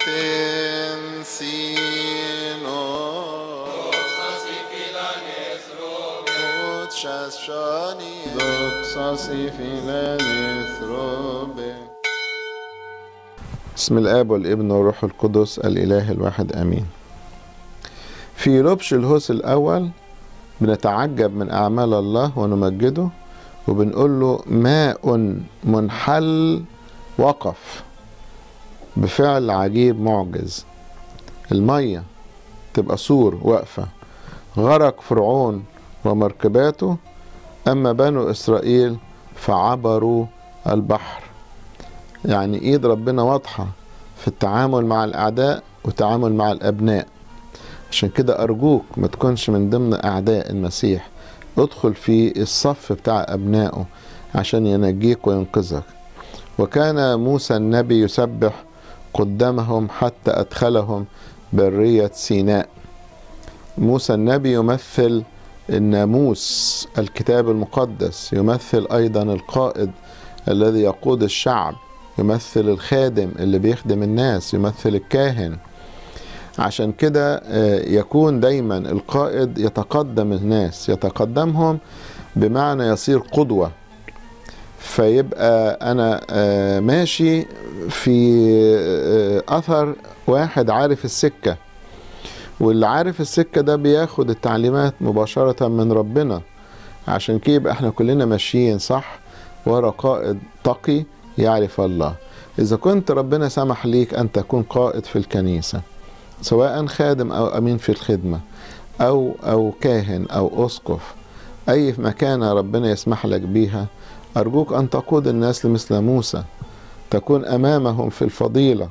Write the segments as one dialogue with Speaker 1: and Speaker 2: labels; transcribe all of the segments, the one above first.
Speaker 1: Tensino Utshashani
Speaker 2: دوكساسي فيلانيثروبي بسم الاب والابن والروح القدس الاله الواحد امين في لبش الهوس الاول بنتعجب من اعمال الله ونمجده وبنقول له ماء منحل وقف بفعل عجيب معجز الميه تبقى سور واقفه غرق فرعون ومركباته أما بنو إسرائيل فعبروا البحر يعني إيد ربنا واضحة في التعامل مع الأعداء والتعامل مع الأبناء عشان كده أرجوك ما تكونش من ضمن أعداء المسيح ادخل في الصف بتاع أبنائه عشان ينجيك وينقذك وكان موسى النبي يسبح قدامهم حتى أدخلهم برية سيناء موسى النبي يمثل الناموس الكتاب المقدس يمثل ايضا القائد الذي يقود الشعب يمثل الخادم اللي بيخدم الناس يمثل الكاهن عشان كده يكون دايما القائد يتقدم الناس يتقدمهم بمعنى يصير قدوة فيبقى أنا ماشي في أثر واحد عارف السكة واللي عارف السكة ده بياخد التعليمات مباشرة من ربنا عشان كده يبقى احنا كلنا ماشيين صح ورا قائد تقي يعرف الله إذا كنت ربنا سمح ليك أن تكون قائد في الكنيسة سواء خادم أو أمين في الخدمة أو أو كاهن أو أسقف أي مكانة ربنا يسمح لك بيها أرجوك أن تقود الناس لمثل موسى تكون أمامهم في الفضيلة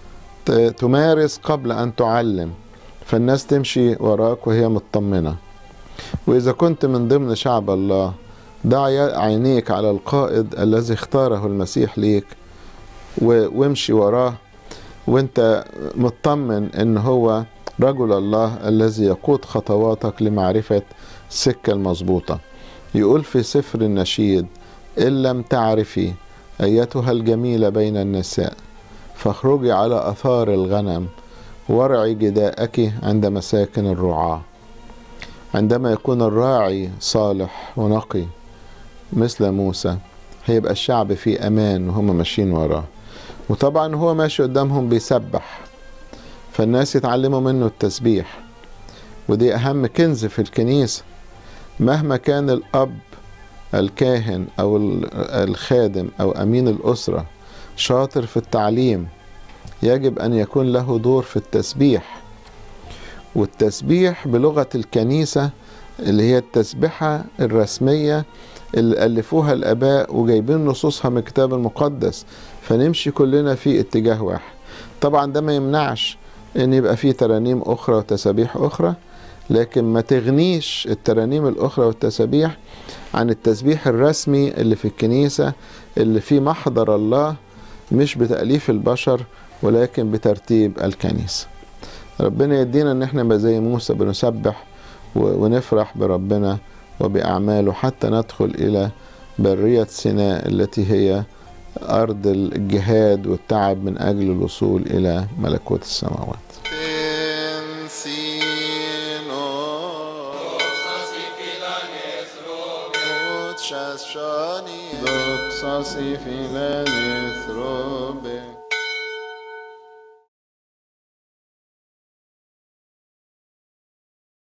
Speaker 2: تمارس قبل أن تعلم فالناس تمشي وراك وهي مطمنة وإذا كنت من ضمن شعب الله ضع عينيك على القائد الذي اختاره المسيح ليك وامشي وراه وانت مطمن ان هو رجل الله الذي يقود خطواتك لمعرفة السكة المظبوطة يقول في سفر النشيد إن لم تعرفي أيتها الجميلة بين النساء فاخرجي على أثار الغنم وارعي جداءك عند مساكن الرعاة عندما يكون الراعي صالح ونقي مثل موسى هيبقى الشعب في امان وهم ماشيين وراه وطبعا هو ماشي قدامهم بيسبح فالناس يتعلموا منه التسبيح ودي اهم كنز في الكنيسة مهما كان الاب الكاهن او الخادم او امين الاسرة شاطر في التعليم يجب أن يكون له دور في التسبيح والتسبيح بلغة الكنيسة اللي هي التسبحة الرسمية اللي ألفوها الآباء وجايبين نصوصها من الكتاب المقدس فنمشي كلنا في اتجاه واحد طبعا ده ما يمنعش ان يبقى فيه ترانيم اخرى وتسابيح اخرى لكن ما تغنيش الترانيم الاخرى والتسابيح عن التسبيح الرسمي اللي في الكنيسة اللي فيه محضر الله مش بتأليف البشر ولكن بترتيب الكنيسة ربنا يدينا ان احنا نبقى زي موسى بنسبح ونفرح بربنا وبأعماله حتى ندخل إلى برية سيناء التي هي أرض الجهاد والتعب من أجل الوصول إلى ملكوت السماوات
Speaker 1: Tensino Utshashani
Speaker 2: دوكساسي فيلاني